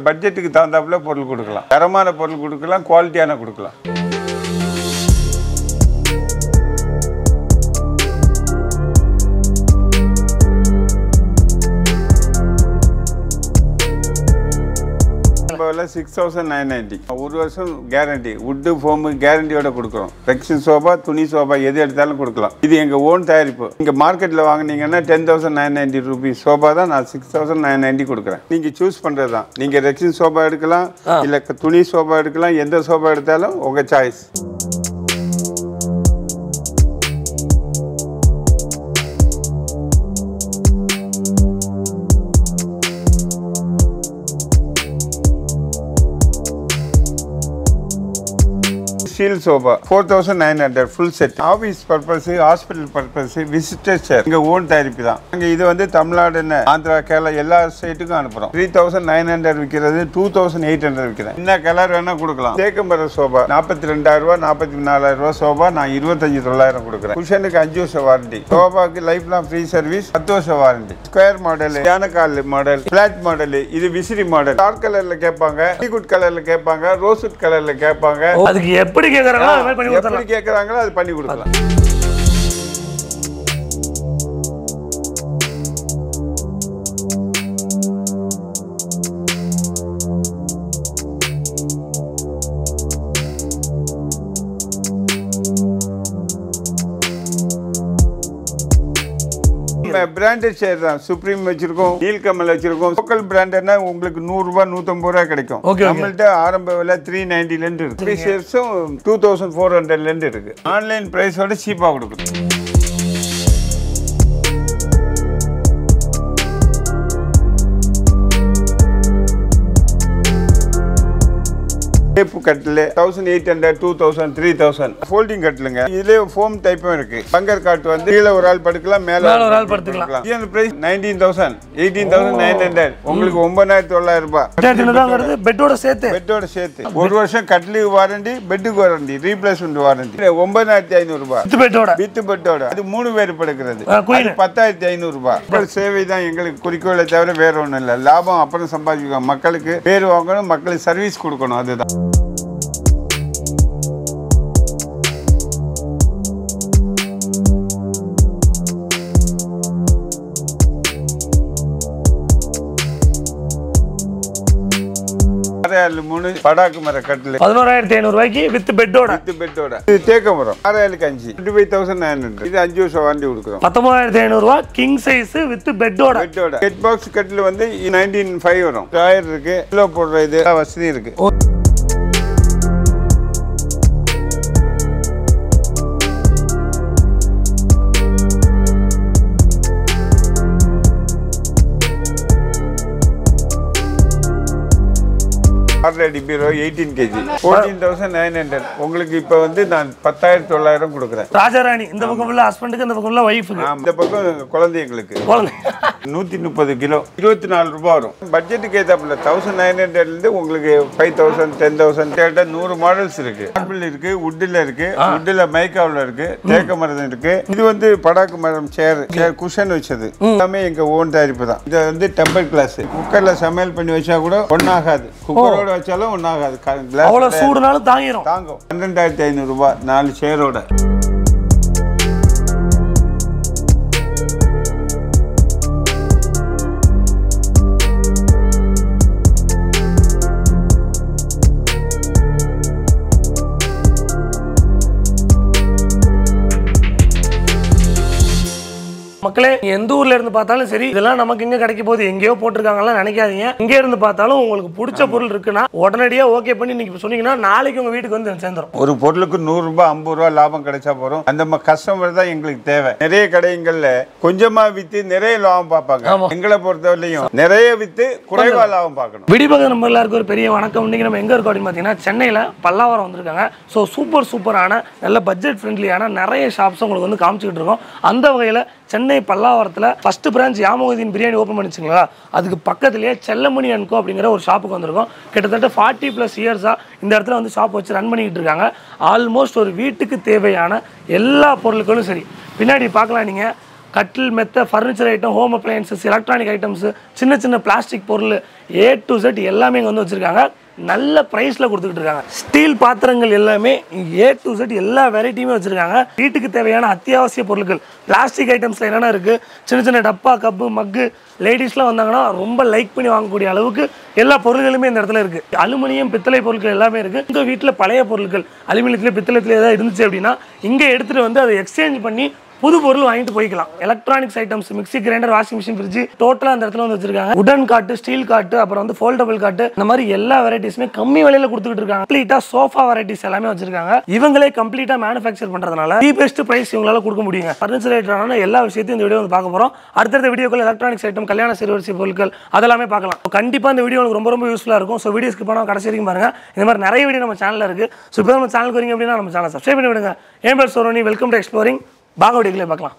பட்ஜெட்டுக்கு தகுந்தாப்புல பொருள் கொடுக்கலாம் தரமான பொருள் கொடுக்கலாம் குவாலிட்டியான கொடுக்கலாம் சிக்ஸ் தௌசண்ட் நைன் நைன்டி ஒரு வருஷம் கேரண்டி வுட்டு ஃபோமு கேரண்டியோட கொடுக்குறோம் ரெக்ஷன் சோபா துணி சோபா எது எடுத்தாலும் கொடுக்கலாம் இது எங்கள் ஓன் தயாரிப்பு இங்கே மார்க்கெட்டில் வாங்குனீங்கன்னா ten thousand nine ninety rupees sofa தான் நான் சிக்ஸ் தௌசண்ட் நைன் நைன்டி கொடுக்குறேன் நீங்கள் சூஸ் பண்ணுறது தான் நீங்கள் ரெக்ஷன் சோபா எடுக்கலாம் இல்லை துணி சோபா எடுக்கலாம் எந்த சோபா எடுத்தாலும் உங்கள் choice steel sofa four thousand nine hundred full set office purpose hospital purpose visitor chair எங்க ஓன் தயாரிப்பு தான் நாங்கள் இது வந்து தமிழ்நாடு என்ன ஆந்திரா கேரளா எல்லா ஸ்டேட்டுக்கும் அனுப்புறோம் த்ரீ தௌசண்ட் நைன் ஹண்ட்ரட் விற்கிறது டூ தௌசண்ட் எயிட் ஹண்ட்ரட் விற்கிறேன் என்ன கலர் வேணா கொடுக்கலாம் தேக்கம்பர சோபா நாற்பத்தி ரெண்டாயிரம் ரூபா நாற்பத்தி நாலாயிரம் ரூபா சோபா நான் இருபத்தஞ்சு தொள்ளாயிரம் கொடுக்குறேன் குஷனுக்கு அஞ்சு வருஷம் வாரண்டி சோபாக்கு லைஃப் லாங் ஃப்ரீ சர்வீஸ் பத்து வருஷம் வாரண்டி ஸ்கொயர் மாடல் யானக்கால் மாடல் பிளாட் மாடல் இது விசிறி மாடல் டார்க் கலர்ல கேட்பாங்க டீகுட் கலர்ல கேட்பாங்க ரோஸ்வுட் கலர்ல கேட்பாங்க அதுக்கு எப்படி கேக்குறாங்களோ அது மாதிரி பண்ணி எப்படி கொடுத்துடலாம் கேட்குறாங்களோ அது பண்ணி கொடுக்கலாம் பிராண்டட் ஷேர் தான் சுப்ரீம் வச்சிருக்கோம் நீல்கமல் வச்சிருக்கோம் லோக்கல் பிராண்டட்னா உங்களுக்கு நூறு ரூபாய் நூத்தம்பது ரூபாய் கிடைக்கும் Okay, okay. நம்மள்ட்ட ஆரம்ப விலை த்ரீ நைன்டில இருந்து இருக்கு த்ரீ ஷேர்ஸும் டூ தௌசண்ட் ஃபோர் ஹண்ட்ரட்ல இருந்து இருக்கு ஆன்லைன் பிரைஸோட சீப்பா கொடுக்குது டேப்பு கட்டில் thousand eight hundred two thousand three thousand folding கட்டிலுங்க இதுலேயே ஃபோம் டைப்பும் இருக்கு பங்கர் காட்டு வந்து கீழே ஒரு ஆள் படுக்கலாம் மேலே மேல ஒரு ஆள் படுத்துக்கலாம். இது price nineteen thousand eighteen thousand nine hundred உங்களுக்கு ஒன்பதாயிரத்தி தொள்ளாயிரம் ரூபாய் ரெண்டாயிரத்தி தான் வருது பெட்டோட சேர்த்து பெட்டோட சேர்த்து ஒரு வருஷம் கட்லுக்கு வாரண்டி பெட்டுக்கு வாரண்டி ரீப்ளேஸ்மெண்ட் வாரண்டி ஒன்பதாயிரத்தி ஐநூறு ரூபாய் வித் பெட்டோட வித்து பெட்டோட அது மூணு பேர் படுக்கிறது ஆ, queen. அது பத்தாயிரத்தி ஐநூறு ரூபாய் மக்கள் சேவை தான் எங்களுக்கு குறிக்கோளை தவிர வேற ஒன்றும் இல்லை லாபம் அப்புறம் சம்பாதிக்கணும் மக்களுக்கு பேர் வாங்கணும் மக்களுக்கு சர்வீஸ் கொடுக்கணும் அதுதான் ஆறாயிரம் மூணு படாக்கு மர கட்டில் பதினோராயிரத்தி ஐநூறு ரூபாய்க்கு வித் பெட்டோட பத்து பெட்டோட இது தேக்க மரம் ஆறாயிரத்துக்கு அஞ்சு twenty five thousand nine hundred இது அஞ்சு வருஷம் வாண்டி கொடுக்குறோம் பத்தொன்பதாயிரத்தி ஐநூறு ரூபாய் கிங் சைஸ் வித் பெட்டோட பெட்டோட ஹெட் பாக்ஸ் கட்டில் வந்து நைன்டீன் ஃபைவ் வரும் டயர் இருக்கு கிலோ போடுற இது எல்லா வசதி இருக்கு ஆல்ரெடி பீரோ eighteen KG fourteen thousand nine hundred உங்களுக்கு இப்போ வந்து நான் பத்தாயிரத்தி தொள்ளாயிரம் கொடுக்குறேன் ராஜாராணி இந்த பக்கம் ஃபுல்லா ஹஸ்பண்டுக்கு இந்த பக்கம் ஃபுல்லா ஒய்ஃபுக்கு ஆமா. இந்த பக்கம் குழந்தைங்களுக்கு குழந்தை நூற்றி முப்பது கிலோ இருபத்தி நாலு ரூபாய் வரும் பட்ஜெட்டுக்கு ஏற்றாப்புல தௌசண்ட் நைன் ஹண்ட்ரட்லேருந்து உங்களுக்கு ஃபைவ் தௌசண்ட் டென் தௌசண்ட் கேட்டால் நூறு மாடல்ஸ் இருக்கு மார்பிள் இருக்கு வுட்டில் இருக்கு வுட்டில் மைக்காவில் இருக்கு தேக்க மரம் இருக்கு இது வந்து படாக்கு மரம் சேர் சேர் குஷன் வச்சது எல்லாமே எங்க ஓன் தயாரிப்பு தான் இது வந்து டெம்பர் கிளாஸ் குக்கர்ல சமையல் பண்ணி வச்சா கூட ஒன்றாகாது குக்கரோட வச்சாலும் ஒன்றாகாது கிளாஸ் அவ்வளவு சூடுனாலும் தாங்கிரும் தாங்கும் பன்னெண்டாயிரத்தி ஐநூறு ரூபாய் நாலு சேரோட மக்களே நீங்க எந்த ஊர்ல இருந்து பார்த்தாலும் சரி இதெல்லாம் நமக்கு எங்க கிடைக்க போகுது எங்கேயோ போட்டிருக்காங்கலாம் நினைக்காதீங்க இங்கே இருந்து பார்த்தாலும் உங்களுக்கு பிடிச்ச பொருள் இருக்குன்னா உடனடியா ஓகே பண்ணி நீங்க சொன்னீங்கன்னா நாளைக்கு உங்க வீட்டுக்கு வந்து சேர்ந்துரும் ஒரு பொருளுக்கு நூறு ரூபாய் ஐம்பது ரூபாய் லாபம் கிடைச்சா போறோம் அந்த கஸ்டமர் தான் எங்களுக்கு தேவை நிறைய கடைங்கள்ல கொஞ்சமா வித்து நிறைய லாபம் பார்ப்பாங்க ஆமா. எங்களை பொறுத்தவரையிலையும் நிறைய வித்து குறைவா லாபம் பார்க்கணும் விடிபக நம்ம எல்லாருக்கும் ஒரு பெரிய வணக்கம் இன்னைக்கு நம்ம எங்க இருக்கோம் அப்படின்னு பார்த்தீங்கன்னா சென்னையில் பல்லாவரம் வந்திருக்காங்க ஸோ சூப்பர் சூப்பரான நல்ல பட்ஜெட் ஃப்ரெண்ட்லியான நிறைய ஷாப்ஸ் உங்களுக்கு வந்து காமிச்சிக்கிட்டு இருக்கோம் அந்த வகையில் சென்னை பல்லாவரத்தில் first branch Yamakudeen biryani open பண்ணிச்சுங்களா அதுக்கு பக்கத்துலேயே செல்லமணி அன்கோ அப்படிங்கிற ஒரு ஷாப்புக்கு வந்திருக்கோம் கிட்டத்தட்ட ஃபார்ட்டி ப்ளஸ் இயர்ஸாக இந்த இடத்துல வந்து ஷாப் வச்சு ரன் பண்ணிக்கிட்டு இருக்காங்க ஆல்மோஸ்ட் ஒரு வீட்டுக்கு தேவையான எல்லா பொருட்களும் சரி பின்னாடி பார்க்கலாம் நீங்கள் கட்டில் மெத்த furniture item home appliances electronic items சின்ன சின்ன பிளாஸ்டிக் பொருள் ஏ டு செட் எல்லாமே இங்கே வந்து வச்சுருக்காங்க நல்ல ப்ரைஸில் கொடுத்துக்கிட்டு இருக்காங்க ஸ்டீல் பாத்திரங்கள் எல்லாமே ஏ டு செட் எல்லா வெரைட்டியுமே வச்சுருக்காங்க வீட்டுக்கு தேவையான அத்தியாவசிய பொருட்கள் பிளாஸ்டிக் ஐட்டம்ஸில் என்னென்ன இருக்குது சின்ன சின்ன டப்பா கப்பு மக்கு லேடிஸ்லாம் வந்தாங்கன்னா ரொம்ப லைக் பண்ணி வாங்கக்கூடிய அளவுக்கு எல்லா பொருட்களுமே இந்த இடத்துல இருக்குது அலுமினியம் பித்தளை பொருட்கள் எல்லாமே இருக்குது உங்கள் வீட்டில் பழைய பொருட்கள் அலுமினியத்தில் பித்தளத்தில் ஏதாவது இருந்துச்சு அப்படின்னா இங்கே எடுத்துகிட்டு வந்து அதை எக்ஸ்சேஞ்ச் பண்ணி புது பொருள் வாங்கிட்டு போய்க்கலாம் electronics items mixie grinder washing machine fridge டோட்டலாக அந்த இடத்துல வந்து வச்சிருக்காங்க உடன் காட்டு ஸ்டீல் காட்டு அப்புறம் வந்து ஃபோல்டபிள் காட்டு இந்த மாதிரி எல்லா வெரைட்டிஸுமே கம்மி விலையில கொடுத்துக்கிட்டு இருக்காங்க கம்ப்ளீட்டா சோஃபா வெரைட்டிஸ் எல்லாமே வச்சிருக்காங்க இவங்களே கம்ப்ளீட்டா மேனுஃபேக்சர் பண்றதுனால சீபெஸ்ட் பிரைஸ் இவங்களால கொடுக்க முடியுங்க ஃபர்னிச்சர் ஐட்டமான எல்லா விஷயத்தையும் இந்த வீடியோ வந்து பார்க்க போறோம் அடுத்தடுத்த வீடியோக்கள் எலக்ட்ரானிக்ஸ் ஐட்டம் கல்யாண சிறுவரிசை பொருட்கள் அதெல்லாமே பார்க்கலாம் கண்டிப்பா இந்த வீடியோ உங்களுக்கு ரொம்ப ரொம்ப யூஸ்ஃபுல்லா இருக்கும் ஸோ வீடியோ ஸ்கிப் பண்ணாம கடைசி வரைக்கும் பாருங்க இந்த மாதிரி நிறைய வீடியோ நம்ம சேனல்ல இருக்கு ஸோ இப்போ நம்ம சேனலுக்கு வரீங்க அப்படின்னா நம்ம சேனல் சப்ஸ்கிரைப் பண்ணி விடுங்க என் பேர் சோரோனி வெல்கம் டு எக்ஸ்ப்ளோரிங் பாக வீடியோக்களே பார்க்கலாம்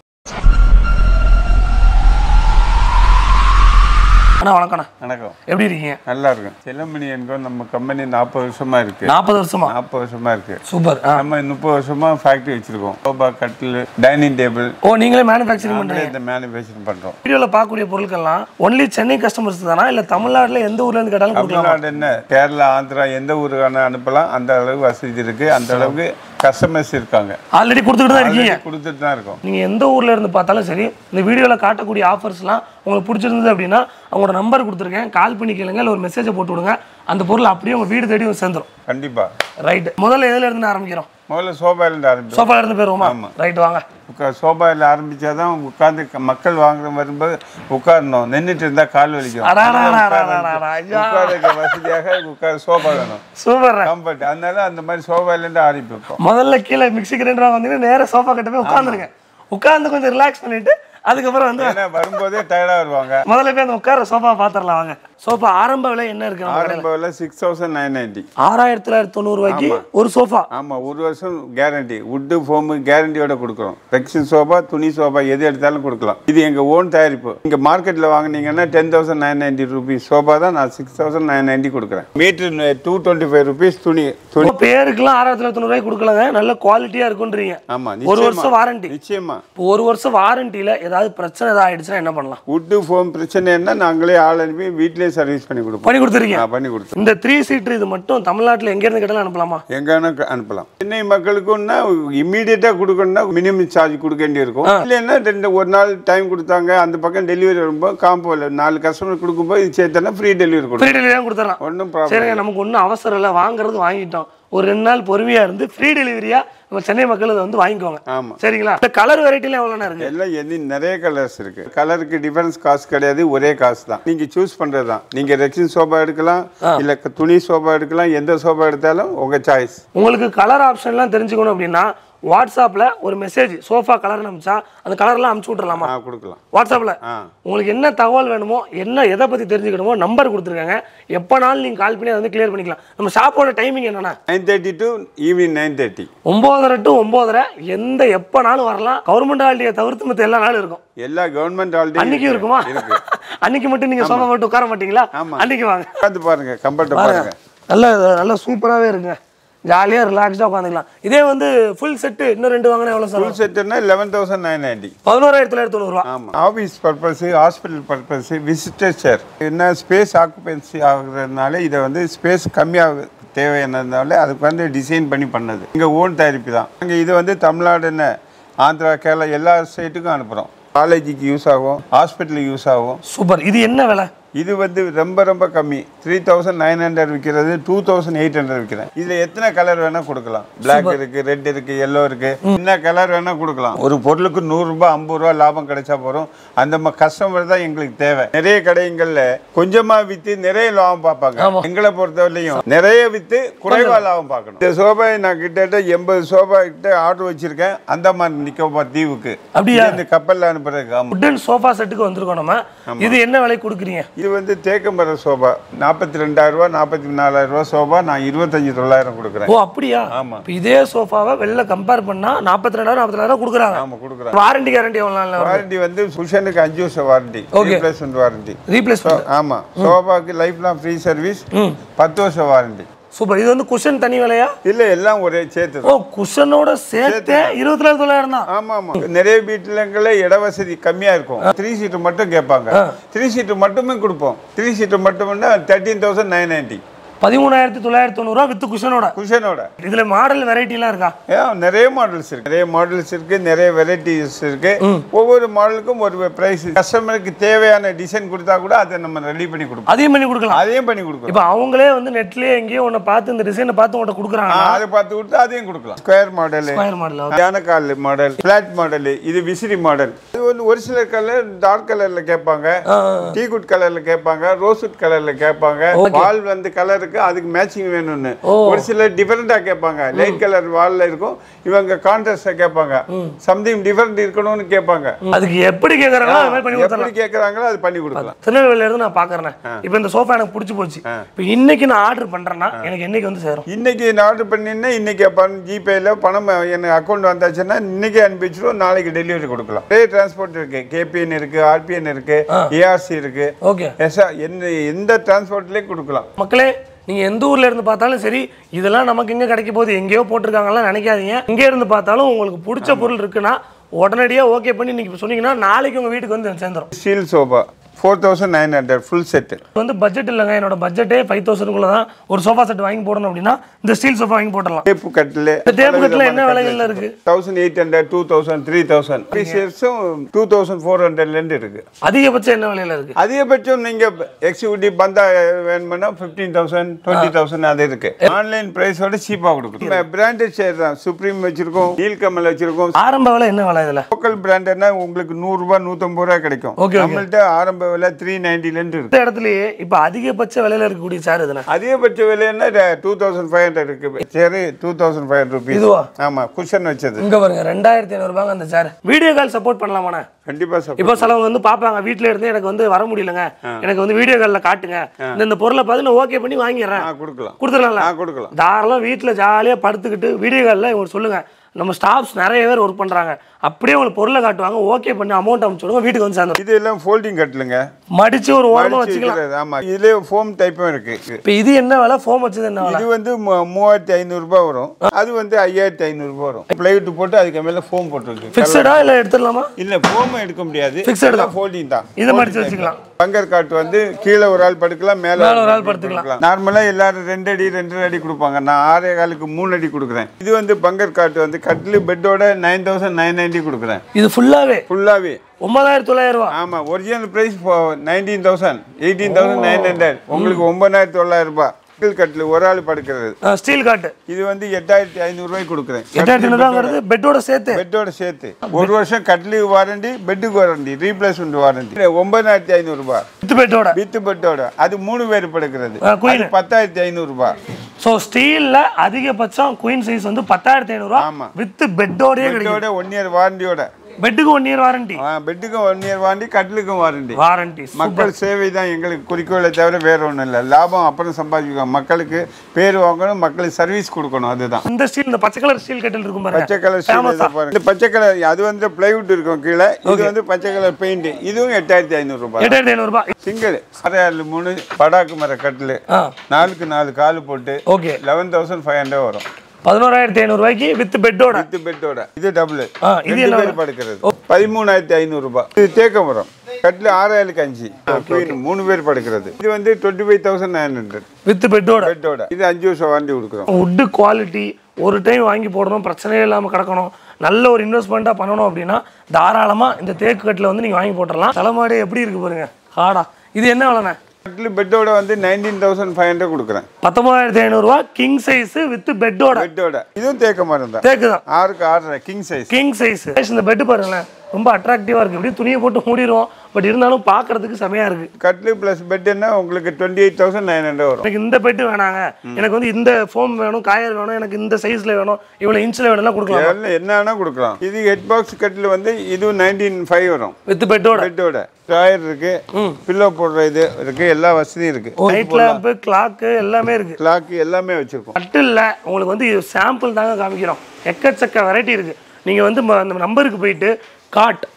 அண்ணா வணக்கண்ணா வணக்கம் எப்படி இருக்கீங்க நல்லா இருக்கும் செல்லமணி என்கோ நம்ம கம்பெனி நாற்பது வருஷமா இருக்கு நாற்பது வருஷமா நாற்பது வருஷமா இருக்கு சூப்பர் ஆ நம்ம முப்பது வருஷமா ஃபேக்டரி வச்சிருக்கோம் சோபா கட்டில் டைனிங் டேபிள் ஓ நீங்களே மேனுஃபேக்சரிங் பண்ணுறீங்க நம்மளே இந்த மேனுஃபேக்சரிங் பண்றோம் வீடியோவில் பார்க்கக்கூடிய பொருட்கள்லாம் ஒன்லி சென்னை கஸ்டமர்ஸ் தானா இல்லை தமிழ்நாட்டில் எந்த ஊர்ல இருந்து கேட்டாலும் கொடுக்கலாம் தமிழ்நாடு என்ன கேரளா ஆந்திரா எந்த ஊருக்கான அனுப்பலாம் அந்த அளவுக்கு வசதி இருக்கு அந்த அளவுக்கு கஸ்டமர்ஸ் இருக்காங்க ஆல்ரெடி கொடுத்துட்டு தான் இருக்கீங்க கொடுத்துட்டு தான் இருக்கோம் நீங்க எந்த ஊர்ல இருந்து பார்த்தாலும் சரி இந்த வீடியோவில் காட்டக்கூடிய ஆஃபர்ஸ்லாம் உங்களுக்கு பிடிச்சிருந்தது அப்படின்னா அவங்களோட நம்பர் கொடுத்துருக்கேன் கால் பண்ணி கேளுங்க இல்லை ஒரு மெசேஜை போட்டு விடுங்க அந்த பொருள் அப்படியே உங்க வீடு தேடி வந்து சேர்ந்துரும் கண்டிப்பா ரைட் முதல்ல எதுல இருந்து ஆரம்பிக்கிறோம் முதல்ல சோபாயிலிருந்து ஆரம்பிச்சோம் சோஃபால இருந்து போயிருவோமா ரைட் வாங்க உட்கா சோபாயில் ஆரம்பிச்சாதான் உட்காந்து மக்கள் வாங்குற வரும்போது உட்காரணும் நின்றுட்டு இருந்தா கால் வலிக்கும் அடாடாடாடாடாடா, ஐயா. உட்கார வசதியாக உட்கார சோபா வேணும் சூப்பர் கம்ஃபர்ட் அதனால அந்த மாதிரி சோபாயிலேருந்து ஆரம்பிப்போம் முதல்ல கீழே மிக்ஸி கிரைண்டர் வந்தீங்கன்னா நேரா சோஃபா கிட்ட போய் உட்காந்துருங்க உட்காந்து கொஞ்சம் ரிலாக்ஸ் பண்ணிட்டு அதுக்கப்புறம் வந்து ஏன்னா வரும்போதே டயர்டாக வருவாங்க முதல்ல போய் அந்த உட்கார சோஃபா பார்த்துடலாம் வாங்க சோஃபா ஆரம்ப விலை என்ன இருக்கு நம்ம கடையில? ஆரம்ப விலை சிக்ஸ் தௌசண்ட் நைன் நைன்டி ஆறாயிரத்தி தொள்ளாயிரத்தி தொண்ணூறு ரூபாய்க்கு ஒரு சோஃபா ஆமாம் ஒரு வருஷம் கேரண்டி வுட்டு ஃபோமு கேரண்டியோட கொடுக்குறோம் ரெக்ஷன் சோபா துணி சோபா எது எடுத்தாலும் கொடுக்கலாம் இது எங்கள் ஓன் தயாரிப்பு இங்கே மார்க்கெட்டில் வாங்குனீங்கன்னா ten thousand nine ninety rupees sofa தான் நான் சிக்ஸ் தௌசண்ட் நைன் நைன்டி கொடுக்குறேன் metre two twenty five rupees துணி துணி உங்க பேருக்குலாம் ஆறாயிரத்தி தொள்ளாயிரத்தி தொண்ணூறு ரூபாய்க்கு கொடுக்கலங்க நல்ல குவாலிட்டியா இருக்குன்றீங்க ஆமாம் ஒரு வருஷம் வாரண்டி நிச்சயமா இப்போ ஒரு வருஷம் வாரண்டியில ஏதாவது பிரச்சனை ஏதாவது ஆயிடுச்சுன்னா என்ன பண்ணலாம் வுட்டு ஃபோம் பிரச்சனைன்னா நாங்களே ஆள் அனுப்பி வீட்டிலேயே சர்வீஸ் பண்ணி கொடுப்போம் பண்ணி கொடுத்துருக்கீங்க நான் பண்ணி கொடுத்தோம் இந்த த்ரீ சீட்டர் இது மட்டும் தமிழ்நாட்டில் எங்க இருந்து கேட்டாலும் அனுப்பலாமா எங்கன்னா அனுப்பலாம் சென்னை மக்களுக்குன்னா இம்மீடியட்டாக கொடுக்கணும்னா மினிமம் சார்ஜ் கொடுக்க வேண்டியிருக்கும் இல்லைன்னா ரெண்டு ஒரு நாள் டைம் கொடுத்தாங்க அந்த பக்கம் டெலிவரி வரும்போது காம்போவில் நாலு கஸ்டமர் கொடுக்கும்போது இது சேர்த்தனா ஃப்ரீ டெலிவரி கொடுக்கும் ஃப்ரீ டெலிவரி கொடுத்துடலாம் ஒன்றும் ப்ராப்ளம் சரிங்க நமக்கு ஒன்றும் அவசரம் இல்லை வாங்குறது வாங்கிட்டோம் ஒரு ரெண்டு நாள் பொறுமையா இருந்து ஃப்ரீ டெலிவரியா நம்ம சென்னை மக்கள் இதை வந்து வாங்கிக்கோங்க ஆமாம் சரிங்களா இந்த கலர் வெரைட்டிலாம் எவ்வளோண்ணா இருக்கு எல்லாம் எது நிறைய கலர்ஸ் இருக்கு கலருக்கு டிஃபரன்ஸ் காசு கிடையாது ஒரே காசு தான் நீங்க சூஸ் பண்றது தான் நீங்க ரெக்ஸின் சோபா எடுக்கலாம் இல்ல க- துணி சோபா எடுக்கலாம் எந்த சோபா எடுத்தாலும் உங்க சாய்ஸ் உங்களுக்கு கலர் ஆப்ஷன்லாம் தெரிஞ்சுக்கணும் அப்படின்னா வாட்ஸ்அப்பில் ஒரு மெசேஜ் சோஃபா கலர் அனுப்பிச்சா அந்த கலர்லாம் அனுப்பிச்சு விட்றலாமா ஆ கொடுக்கலாம் வாட்ஸ்அப்பில் ஆ உங்களுக்கு என்ன தகவல் வேணுமோ என்ன எதை பற்றி தெரிஞ்சுக்கணுமோ நம்பர் கொடுத்துருக்காங்க எப்போனாலும் நீங்கள் கால் பண்ணி அதை வந்து கிளியர் பண்ணிக்கலாம் நம்ம ஷாப்போட டைமிங் என்னன்னா nine thirty to evening nine thirty ஒம்போதரை டு ஒம்போதரை எந்த எப்போனாலும் வரலாம் கவர்மெண்ட் ஹாலிடே தவிர்த்து மற்ற எல்லா நாளும் இருக்கும் எல்லா கவர்மெண்ட் ஆல்ரெடி அன்னைக்கும் இருக்குமா இருக்கு அன்னைக்கு மட்டும் நீங்கள் சோஃபா போட்டு உட்கார மாட்டீங்களா ஆமா. அன்னைக்கு வாங்க உட்காந்து பாருங்க கம்ஃபர்ட்டை பாருங்க நல்ல நல்ல சூப்பராகவே இருக்குங்க ஜாலியாக ரிலாக்ஸ்டாக உட்காந்துக்கலாம் இதே வந்து ஃபுல் செட்டு இன்னும் ரெண்டு வாங்கினா எவ்வளோ சார் ஃபுல் செட்டுன்னா லெவன் தௌசண்ட் நைன் நைன்டி பதினோராயிரத்தி தொள்ளாயிரத்தி தொண்ணூறுரூவா ஆமாம் office purpose hospital purpose visitor chair என்ன ஸ்பேஸ் ஆக்குபென்சி ஆகுறதுனால இதை வந்து ஸ்பேஸ் கம்மியாக தேவையானதுனால அதுக்கு வந்து டிசைன் பண்ணி பண்ணது எங்கள் ஓன் தயாரிப்பு தான் நாங்கள் இது வந்து தமிழ்நாடு என்ன ஆந்திரா கேரளா எல்லா ஸ்டேட்டுக்கும் அனுப்புகிறோம் காலேஜுக்கு யூஸ் ஆகும் ஹாஸ்பிட்டலுக்கு யூஸ் ஆகும் சூப்பர் இது என்ன விலை இது வந்து ரொம்ப ரொம்ப கம்மி த்ரீ தௌசண்ட் நைன் ஹண்ட்ரட் விற்கிறது டூ தௌசண்ட் எயிட் ஹண்ட்ரட் விற்கிறேன் இதில் எத்தனை கலர் வேணால் கொடுக்கலாம் Black இருக்கு ரெட் இருக்கு எல்லோ இருக்கு என்ன கலர் வேணால் கொடுக்கலாம் ஒரு பொருளுக்கு நூறுரூபா ஐம்பது ரூபா லாபம் கிடைச்சா போகிறோம் அந்த ம கஸ்டமர் தான் எங்களுக்கு தேவை நிறைய கடைகளில் கொஞ்சமாக விற்று நிறைய லாபம் பார்ப்பாங்க எங்களை பொறுத்தவரையிலையும் நிறைய விற்று குறைவா லாபம் பார்க்கணும் இந்த சோபாயை நான் கிட்டத்தட்ட எண்பது சோபா கிட்ட ஆர்டர் வச்சிருக்கேன் அந்தமான் நிக்கோபார் தீவுக்கு அப்படியா? இந்த கப்பலில் அனுப்புறதுக்கு ஆமாம் உட்டன் சோஃபா செட்டுக்கு வந்திருக்கோம் நம்ம இது என்ன விலை கொடுக்குறீங்க இது வந்து தேக்கம்பர சோபா நாற்பத்தி ரெண்டாயிரம் ரூபா நாற்பத்தி நாலாயிரம் ரூபா சோபா நான் இருபத்தஞ்சு தொள்ளாயிரம் கொடுக்குறேன் ஓ அப்படியா ஆமா. இப்போ இதே சோஃபாவை வெளில கம்பேர் பண்ணா நாற்பத்தி ரெண்டாயிரம் நாற்பத்தி ரெண்டாயிரம் கொடுக்குறாங்க ஆமாம் கொடுக்குறேன் வாரண்டி கேரண்டி எவ்வளோ நாள் வாரண்டி வந்து புஷனுக்கு அஞ்சு வருஷம் warranty Okay. Replacement warranty replace ஆமாம் சோபாக்கு லைஃப் லாங் ஃப்ரீ சர்வீஸ் பத்து வருஷம் வாரண்டி சூப்பர் இது வந்து குஷன் தனி விலையா இல்ல எல்லாம் ஒரே சேர்த்து ஓ குஷனோட சேர்த்து இருபத்தி நாலு தொள்ளாயிரம் தான் ஆமா ஆமா நிறைய வீட்டுலங்கள இட வசதி கம்மியா இருக்கும் த்ரீ சீட்டு மட்டும் கேட்பாங்க த்ரீ சீட்டு மட்டுமே கொடுப்போம் த்ரீ சீட்டு மட்டும்னா தேர்ட்டீன் தௌசண்ட் நைன் நைன்டி பதிமூணாயிரத்தி தொள்ளாயிரத்தி தொண்ணூறுரூவா வித் குஷனோட குஷனோட இதுல மாடல் வெரைட்டிலாம் இருக்கா ஏன் நிறைய மாடல்ஸ் இருக்கு நிறைய மாடல்ஸ் இருக்கு நிறைய வெரைட்டிஸ் இருக்கு ஒவ்வொரு மாடலுக்கும் ஒரு பிரைஸ் கஸ்டமருக்கு தேவையான டிசைன் கொடுத்தா கூட அதை நம்ம ரெடி பண்ணி கொடுப்போம் அதையும் பண்ணி கொடுக்கலாம் அதையும் பண்ணி கொடுக்கலாம் இப்போ அவங்களே வந்து நெட்லயே எங்கேயோ ஒன்று பார்த்து இந்த டிசைனை பார்த்து உங்கள்கிட்ட கொடுக்குறாங்க அதை பார்த்து கொடுத்து அதையும் கொடுக்கலாம் ஸ்கொயர் மாடல் ஸ்கொயர் மாடல் தியானக்கால் மாடல் பிளாட் மாடல் இது விசிறி மாடல் இது வந்து ஒரு சில கலர் டார்க் கலர்ல கேட்பாங்க டீ குட் கலர்ல கேட்பாங்க ரோஸ்வுட் கலர்ல கேட்பாங்க வால் வந்து கலருக்கு அதுக்கு மேட்சிங் வேணும்னு ஒரு சில டிஃபரெண்டா கேட்பாங்க லைட் கலர் வால்ல இருக்கும் இவங்க கான்ட்ராஸ்டா கேட்பாங்க சம்திங் டிஃபரெண்ட் இருக்கணும்னு கேட்பாங்க அதுக்கு எப்படி கேட்குறாங்களோ அது மாதிரி பண்ணி கொடுத்துடலாம் எப்படி கேட்கறாங்களோ அது பண்ணி கொடுக்கலாம் திருநெல்வேலியில இருந்து நான் பார்க்குறேன் இப்போ இந்த சோஃபா எனக்கு பிடிச்சி போச்சு இப்போ இன்னைக்கு நான் ஆர்டர் பண்றேன்னா எனக்கு என்னைக்கு வந்து சேரும் இன்னைக்கு நான் ஆர்டர் பண்ணினா இன்னைக்கு பணம் ஜிபேல பணம் எனக்கு அக்கௌண்ட் வந்தாச்சுன்னா இன்னைக்கு அனுப்பி வச்சிருவோம் நாளைக்கு டெலிவரி கொடுக்கலாம் நிறைய டிரான்ஸ்போர்ட் இருக்கு கேபிஎன் இருக்கு ஆர்பிஎன் இருக்கு ஏஆர்சி இருக்கு ஓகே எஸ்ஆ எந்த எந்த டிரான்ஸ்போர்ட்லேயும் கொடுக்கலாம் மக்களே நீங்க எந்த ஊர்ல இருந்து பார்த்தாலும் சரி இதெல்லாம் நமக்கு எங்க கிடைக்க போகுது எங்கேயோ போட்டிருக்காங்கலாம் நினைக்காதீங்க இங்கே இருந்து பார்த்தாலும் உங்களுக்கு பிடிச்ச பொருள் இருக்குன்னா உடனடியாக ஓகே பண்ணி இன்னைக்கு சொன்னீங்கன்னா நாளைக்கு உங்க வீட்டுக்கு வந்து சேர்ந்துரும் steel sofa four thousand nine hundred full set இது வந்து பட்ஜெட் இல்லைங்க என்னோட பட்ஜெட்டே ஃபைவ் தௌசண்ட்குள்ள தான் ஒரு சோஃபா செட் வாங்கி போடணும் அப்படின்னா இந்த ஸ்டீல் சோஃபா வாங்கி போட்டுடலாம் டேப்பு கட்டில் இந்த டேப் கட்டில் என்ன விலைகள்ல இருக்கு thousand eight hundred two thousand three thousand பீசஸும் டூ தௌசண்ட் ஃபோர் ஹண்ட்ரட்லேருந்து இருக்கு அதிகபட்சம் என்ன விலையில இருக்கு அதிகபட்சம் நீங்க எக்ஸிக்யூட்டிவ் பந்தா வேணும்னா ஃபிஃப்டீன் தௌசண்ட் டுவெண்ட்டி தௌசண்ட் அது இருக்கு ஆன்லைன் பிரைஸோட சீப்பாக கொடுக்கும் பிராண்டட் ஷேர் தான் சுப்ரீம் வச்சிருக்கோம் நீல்கமல் வச்சிருக்கோம் ஆரம்ப விலை என்ன விலை இதுல லோக்கல் பிராண்டட்னா உங்களுக்கு நூறுரூபா நூற்றம்பது ரூபா கிடைக்கும் Okay, okay. நம்மள்ட்ட ஆரம்ப விலை த்ரீ நைன்டிலேருந்து இருக்கு இந்த இடத்துலயே இப்போ அதிகபட்ச விலையில இருக்கக்கூடிய சேர் இதுல அதிகபட்ச விலைன்னா டூ தௌசண்ட் ஃபைவ் ஹண்ட்ரட் இருக்கு சரி two thousand five hundred rupees இதுவா ஆமா குஷன் வச்சது இங்க பாருங்க ரெண்டாயிரத்தி ஐநூறுபாங்க அந்த சேர் வீடியோ கால் சப்போர்ட் பண்ணலாமாண்ணே கண்டிப்பா சார் இப்போ சிலவங்க வந்து பார்ப்பாங்க வீட்ல இருந்து எனக்கு வந்து வர முடியலங்க எனக்கு வந்து வீடியோ காலில் காட்டுங்க இந்த இந்த பொருளை பார்த்து நான் ஓகே பண்ணி வாங்கிடுறேன் ஆ கொடுக்கலாம் கொடுத்துடலாம்ல ஆ கொடுக்கலாம் தாராளம் வீட்டில் ஜாலியாக படுத்துக்கிட்டு வீடியோ காலில் இவங்க சொல்லுங்க நம்ம ஸ்டாஃப்ஸ் நிறைய பேர் ஒர்க் பண்ணுறாங்க அப்படியே உங்களுக்கு பொருளை காட்டுவாங்க ஓகே பண்ணி அமௌண்ட் அனுப்பிச்சு விடுங்க வீட்டுக்கு வந்து சேர்ந்துடும் இது எல்லாம் ஃபோல்டிங் கட்டலுங்க மடிச்சு ஒரு ஓரமாக மடிச்சு வச்சுக்கலாம் வைக்கிறது, ஆமா இதுலயே ஃபோம் டைப்பும் இருக்கு இப்போ இது என்ன விலை ஃபோம் வச்சது என்ன விலை இது வந்து மூ- மூவாயிரத்தி ஐநூறுரூபா வரும் அது வந்து ஐயாயிரத்தி ஐநூறுரூபா வரும் பிளைவுட் போட்டு அதுக்கு மேல ஃபோம் போட்டுருக்கு ஃபிக்ஸடா இல்லை எடுத்துடலாமா இல்ல ஃபோம் எடுக்க முடியாது Fixed தான். ஃபோல்டிங் தான் இதை மடிச்சு வச்சுக்கலாம் பங்கர் காட்டு வந்து கீழே ஒரு ஆள் படுக்கலாம் மேல மேல ஒரு ஆள் படுத்துக்கலாம். நார்மலா எல்லாரும் ரெண்டு அடி ரெண்டு அடி கொடுப்பாங்க நான் ஆறே காலுக்கு மூணு அடி கொடுக்குறேன் இது வந்து பங்கர் காட்டு வந்து கட்டில் பெட்டோட நைன் தௌசண்ட் நைன் நைன்டி கொடுக்குறேன் இது ஃபுல்லாகவே ஃபுல்லாவே ஒன்பதாயிரத்தி தொள்ளாயிரம் ரூபா ஆமா original price nineteen thousand eighteen thousand nine hundred உங்களுக்கு ஒன்பதாயிரத்தி தொள்ளாயிரம் ரூபாய் கட்டில் கட்டில் ஒரு ஆள் படுக்கிறது ஸ்டீல் காட்டு இது வந்து எட்டாயிரத்தி ஐநூறுரூவாய்க்கு கொடுக்குறேன் எட்டாயிரத்தி ஐநூறுவாங்கிறது பெட்டோட சேர்த்து பெட்டோட சேர்த்து ஒரு வருஷம் கட்லுக்கு வாரண்டி பெட்டுக்கு வாரண்டி ரீப்ளேஸ்மெண்ட் வாரண்டி ஒன்பதாயிரத்தி ஐநூறுரூபா வித் பெட்டோட வித்து பெட்டோட அது மூணு பேர் படுக்கிறது ஆ, queen. அது பத்தாயிரத்தி ஐநூறுரூபா ஸோ ஸ்டீலில் அதிகபட்சம் குயின் சைஸ் வந்து பத்தாயிரத்தி ஐநூறுரூவா ஆமா. வித் பெட்டோடயே கிடைக்கும் பெட்டோட ஒன் இயர் வாரண்டியோட பெட்டுக்கு ஒன் இயர் வாரண்டி பெட்டுக்கும் ஒன் இயர் வாரண்டி கட்டிலுக்கும் வாரண்டி வாரண்டி மக்கள் சேவை தான் எங்களுக்கு குறிக்கோளை தவிர வேற ஒன்றும் இல்லை லாபம் அப்புறம் சம்பாதிக்கணும் மக்களுக்கு பேர் வாங்கணும் மக்களுக்கு சர்வீஸ் கொடுக்கணும் அதுதான் இந்த ஸ்டீல் இந்த பச்சை கலர் ஸ்டீல் கட்டில் இருக்கும் பச்சை பாருங்க கலர் Famous ஆ? பாருங்க இந்த பச்சை கலர் அது வந்து பிளைவுட் இருக்கும் கீழே இது வந்து பச்சை கலர் பெயிண்ட் இதுவும் எட்டாயிரத்தி ஐநூறுரூபா எட்டாயிரத்தி ஐநூறுபா சிங்கிள் ஆறு மூணு படாக்கு மர கட்டில் ஆ நாலுக்கு நாலு கால் போட்டு okay eleven thousand five hundred வரும் பதினோராயிரத்தி ஐநூறுபாய்க்கு வித் பெட்டோட வித்து பெட்டோட இது டபுள் ஆ, இது ரெண்டு என்ன பேர் படுக்கிறது பதிமூணாயிரத்தி ஐநூறு ரூபாய் இது தேக்கம் வரும் கட்டில் ஆறாயிரத்துக்கு அஞ்சு queen, மூணு பேர் படுக்கிறது இது வந்து twenty five thousand nine hundred with பெட்டோட பெட்டோட இது அஞ்சு வருஷம் வாரண்டி கொடுக்குறோம் வுட்டு குவாலிட்டி ஒரு டைம் வாங்கி போடணும் பிரச்சனையே இல்லாமல் கிடக்கணும் நல்ல ஒரு இன்வெஸ்ட்மெண்ட்டாக பண்ணணும் அப்படின்னா தாராளமாக இந்த தேக்கு கட்டில் வந்து நீங்கள் வாங்கி போட்டுடலாம் தலைமாடு எப்படி இருக்கு பாருங்க ஹாடா இது என்ன விலைண்ணே கட்டில் பெட்டோட வந்து நைன்டீன் தௌசண்ட் ஃபைவ் ஹண்ட்ரட் கொடுக்குறேன் பத்தொன்பதாயிரத்தி ஐநூறுரூவா கிங் சைஸ் வித் பெட்டோட பெட்டோட இதுவும் தேக்க மரம் தான் தேக்கு தான் ஆறுக்கு ஆறரை கிங் சைஸ் கிங் சைஸ் இந்த பெட் பாருங்களேன் ரொம்ப அட்ராக்டிவாக இருக்குது இப்படி துணியை போட்டு மூடிடுவோம் பட் இருந்தாலும் பார்க்கறதுக்கு செமையாக இருக்குது கட்டில் ப்ளஸ் பெட்டுன்னா உங்களுக்கு twenty eight thousand nine hundred வரும் எனக்கு இந்த பெட்டு வேணாங்க எனக்கு வந்து இந்த ஃபோம் வேணும் காயர் வேணும் எனக்கு இந்த சைஸில் வேணும் இவ்வளோ இன்ச்சில் வேணும்லாம் கொடுக்கலாம் எல்லாம் என்ன வேணா கொடுக்கலாம் இது ஹெட் பாக்ஸ் கட்டில் வந்து இதுவும் நைன்டீன் ஃபைவ் வரும் வித் பெட்டோட பெட்டோட ட்ராயர் இருக்கு பில்லோ போடுற இது இருக்கு எல்லா வசதியும் இருக்கு நைட் லேம்பு கிளாக்கு எல்லாமே இருக்குது கிளாக் எல்லாமே வச்சிருக்கோம் மட்டும் இல்லை உங்களுக்கு வந்து இது சாம்பிள் தாங்க காமிக்கிறோம் எக்கச்சக்க வெரைட்டி இருக்குது நீங்கள் வந்து ம- அந்த நம்பருக்கு போயிட்டு காட்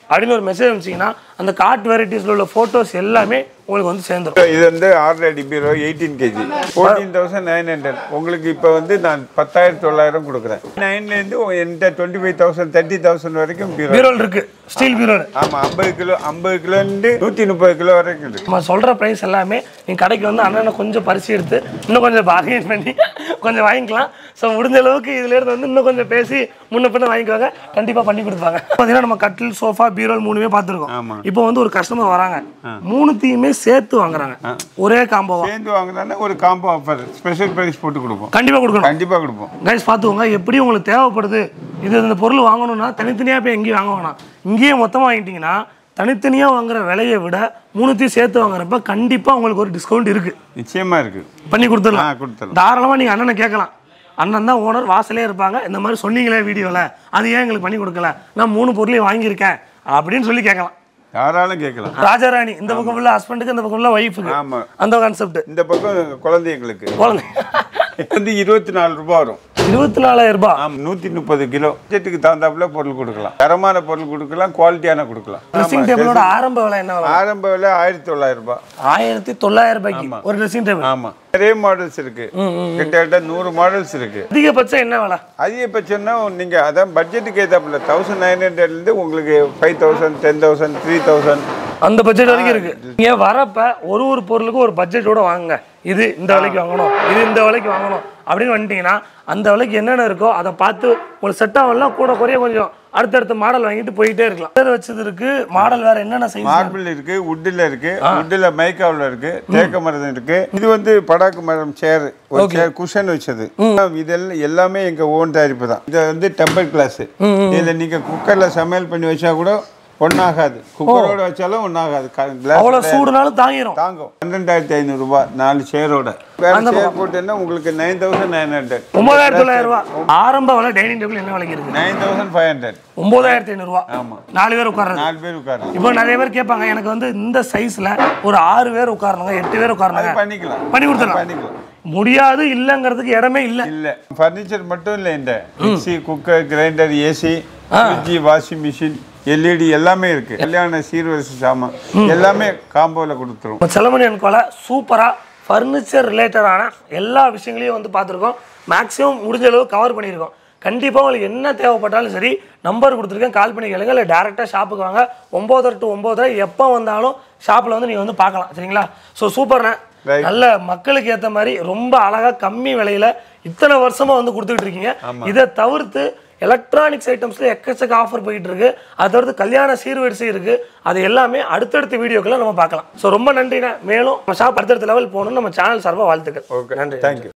அப்படின்னு ஒரு மெசேஜ் அனுப்பிச்சிங்கன்னா அந்த கார்ட் வெரைட்டிஸில் உள்ள ஃபோட்டோஸ் எல்லாமே உங்களுக்கு வந்து சேர்ந்துடும் இது வந்து ஆறு அடி பீரோ eighteen KG fourteen thousand nine hundred உங்களுக்கு இப்போ வந்து நான் பத்தாயிரத்தி தொள்ளாயிரம் கொடுக்குறேன் நைன்லேருந்து என்கிட்ட twenty five thousand thirty thousand வரைக்கும் பீரோ பீரோல் இருக்கு ஸ்டீல் பீரோல் ஆமாம் ஐம்பது கிலோ ஐம்பது கிலோலேருந்து நூற்றி முப்பது கிலோ வரைக்கும் இருக்கு நம்ம சொல்கிற ப்ரைஸ் எல்லாமே நீங்கள் கடைக்கு வந்து அண்ணனை கொஞ்சம் பரிசு எடுத்து இன்னும் கொஞ்சம் பார்கெயின் பண்ணி கொஞ்சம் வாங்கிக்கலாம் ஸோ முடிஞ்ச அளவுக்கு இதுலேருந்து வந்து இன்னும் கொஞ்சம் பேசி முன்ன பின்ன வாங்கிக்குவாங்க கண்டிப்பாக பண்ணி கொடுப்பாங்க பார்த்தீங்கன்னா நம்ம கட்டில் சோஃபா பீரோல் மூணுமே பார்த்துருக்கோம் ஆமாம். இப்போ வந்து ஒரு கஸ்டமர் வராங்க மூணுத்தையுமே சேர்த்து வாங்குறாங்க ஒரே காம்போவா சேர்ந்து வாங்கினா ஒரு காம்போ ஆஃபர் ஸ்பெஷல் ப்ரைஸ் போட்டு கொடுப்போம் கண்டிப்பாக கொடுக்கணும் கண்டிப்பாக கொடுப்போம் கைஸ் பார்த்துக்கோங்க எப்படி உங்களுக்கு தேவைப்படுது இது இந்த பொருள் வாங்கணும்னா தனித்தனியாக போய் எங்கேயும் வாங்க வேணாம் இங்கேயே மொத்தமாக வாங்கிட்டீங்கன்னா தனித்தனியாக வாங்குற விலையை விட மூணுத்தையும் சேர்த்து வாங்குறப்ப கண்டிப்பாக உங்களுக்கு ஒரு டிஸ்கவுண்ட் இருக்குது நிச்சயமாக இருக்குது பண்ணி ஆ கொடுத்துடலாம் கொடுத்துடலாம் தாராளமாக நீங்கள் அண்ணனை கேட்கலாம் அண்ணன் தான் ஓனர் வாசலே இருப்பாங்க இந்த மாதிரி சொன்னீங்களே வீடியோவில் அது ஏன் எங்களுக்கு பண்ணி கொடுக்கல நான் மூணு பொருளையும் வாங்கியிருக்கேன் அப்படின்னு சொல்லி கேட்கலாம் யாராலும் கேட்கலாம் ராஜாராணி இந்த பக்கம் உள்ள ஹஸ்பண்டுக்கு இந்த பக்கம் உள்ள ஒய்ஃபுக்கு ஆமாம் அந்த கான்செப்ட் இந்த பக்கம் குழந்தைங்களுக்கு குழந்தை வந்து இருபத்தி நாலு ரூபாய் வரும் இருபத்தி நாலாயிரம் ரூபாய் ஆமாம் நூற்றி முப்பது கிலோ பட்ஜெட்டுக்கு தகுந்தாப்புல பொருள் கொடுக்கலாம் தரமான பொருள் கொடுக்கலாம் குவாலிட்டியான கொடுக்கலாம் ட்ரெஸ்ஸிங் டேபிளோட ஆரம்ப விலை என்ன விலை ஆரம்ப விலை ஆயிரத்தி தொள்ளாயிரம் ரூபாய் ஆயிரத்தி தொள்ளாயிரம் ரூபாய்க்கு ஒரு ட்ரெஸ்ஸிங் டேபிள் ஆமாம் நிறைய மாடல்ஸ் இருக்கு கிட்டத்தட்ட நூறு மாடல்ஸ் இருக்கு அதிகபட்சம் என்ன விலை அதிகபட்சம்னா நீங்கள் அதான் பட்ஜெட்டுக்கு ஏற்றாப்புல தௌசண்ட் நைன் ஹண்ட்ரட்லேருந்து உங்களுக்கு five thousand ten thousand three thousand அந்த பட்ஜெட் வரைக்கும் இருக்கு நீங்க வரப்ப ஒரு ஒரு பொருளுக்கும் ஒரு பட்ஜெட்டோட வாங்குங்க இது இந்த விலைக்கு வாங்கணும் இது இந்த விலைக்கு வாங்கணும் அப்படின்னு வந்துட்டீங்கன்னா அந்த விலைக்கு என்னென்ன இருக்கோ அதை பார்த்து உங்களுக்கு செட் ஆகலாம் கூட குறைய கொஞ்சம் அடுத்தடுத்த மாடல் வாங்கிட்டு போயிட்டே இருக்கலாம் பேர் வச்சது இருக்கு மாடல் வேற என்னென்ன சைஸ் மார்பிள் இருக்கு வுட்டில் இருக்கு வுட்டில் மைக்காவில் இருக்கு தேக்க மரம் இருக்கு இது வந்து படாக்கு மரம் சேர் ஒரு சேர் குஷன் வச்சது இதெல்லாம் எல்லாமே எங்க ஓன் தயாரிப்பு தான் இது வந்து டெம்பர் கிளாஸ் இதுல நீங்க குக்கர்ல சமையல் பண்ணி வச்சா கூட ஒன்றாகாது குக்கரோட வச்சாலும் ஒன்றாகாது கிளாஸ் அவ்வளவு சூடுனாலும் தாங்கிரும் தாங்கும் பன்னெண்டாயிரத்தி ஐநூறு ரூபாய் நாலு சேரோட வேற சேர் போட்டேன்னா உங்களுக்கு நைன் தௌசண்ட் நைன் ஹண்ட்ரட் ஒன்பதாயிரத்தி தொள்ளாயிரம் ரூபாய் ஆரம்ப விலை டைனிங் டேபிள் என்ன விலைக்கு இருக்கு நைன் தௌசண்ட் ஃபைவ் ஹண்ட்ரட் ஒன்பதாயிரத்தி ஐநூறு ரூபாய் ஆமா நாலு பேர் உட்கார்றது நாலு பேர் உட்காரலாம் இப்போ நிறைய பேர் கேட்பாங்க எனக்கு வந்து இந்த சைஸ்ல ஒரு ஆறு பேர் உட்காரணுங்க எட்டு பேர் உட்காரணுங்க பண்ணிக்கலாம் பண்ணி கொடுத்துடலாம் பண்ணிக்கலாம் முடியாது இல்லைங்கிறதுக்கு இடமே இல்லை இல்ல ஃபர்னிச்சர் மட்டும் இல்ல இந்த mixie cooker grinder AC fridge washing machine LED எல்லாமே இருக்கு கல்யாண சீர்வரிசை சாமான் எல்லாமே காம்போல கொடுத்துரும் நம்ம செலமணி அன்கோல சூப்பராக ஃபர்னிச்சர் ரிலேட்டடான எல்லா விஷயங்களையும் வந்து பார்த்துருக்கோம் மேக்ஸிமம் முடிஞ்ச அளவு கவர் பண்ணியிருக்கோம் கண்டிப்பாக உங்களுக்கு என்ன தேவைப்பட்டாலும் சரி நம்பர் கொடுத்துருக்கேன் கால் பண்ணி கேளுங்க இல்லை டேரெக்டாக ஷாப்புக்கு வாங்க ஒம்போதரை டு ஒம்போதரை எப்போ வந்தாலும் ஷாப்பில் வந்து நீங்கள் வந்து பார்க்கலாம் சரிங்களா ஸோ சூப்பர்ண்ணே Right. நல்ல மக்களுக்கு ஏற்ற மாதிரி ரொம்ப அழகாக கம்மி விலையில இத்தனை வருஷமா வந்து கொடுத்துக்கிட்டு இருக்கீங்க இதை தவிர்த்து எலக்ட்ரானிக்ஸ் ஐட்டம்ஸ்ல எக்கச்சக்க ஆஃபர் போயிட்டு இருக்கு அதை தவிர்த்து கல்யாண சீர்வரிசை இருக்கு அது எல்லாமே அடுத்தடுத்த வீடியோக்களை நம்ம பார்க்கலாம் ஸோ ரொம்ப நன்றிண்ணே மேலும் நம்ம ஷாப் அடுத்தடுத்த லெவல் போகணும்னு நம்ம சேனல் சார்பாக வாழ்த்துக்கள் ஓகே நன்றி தேங்க்யூ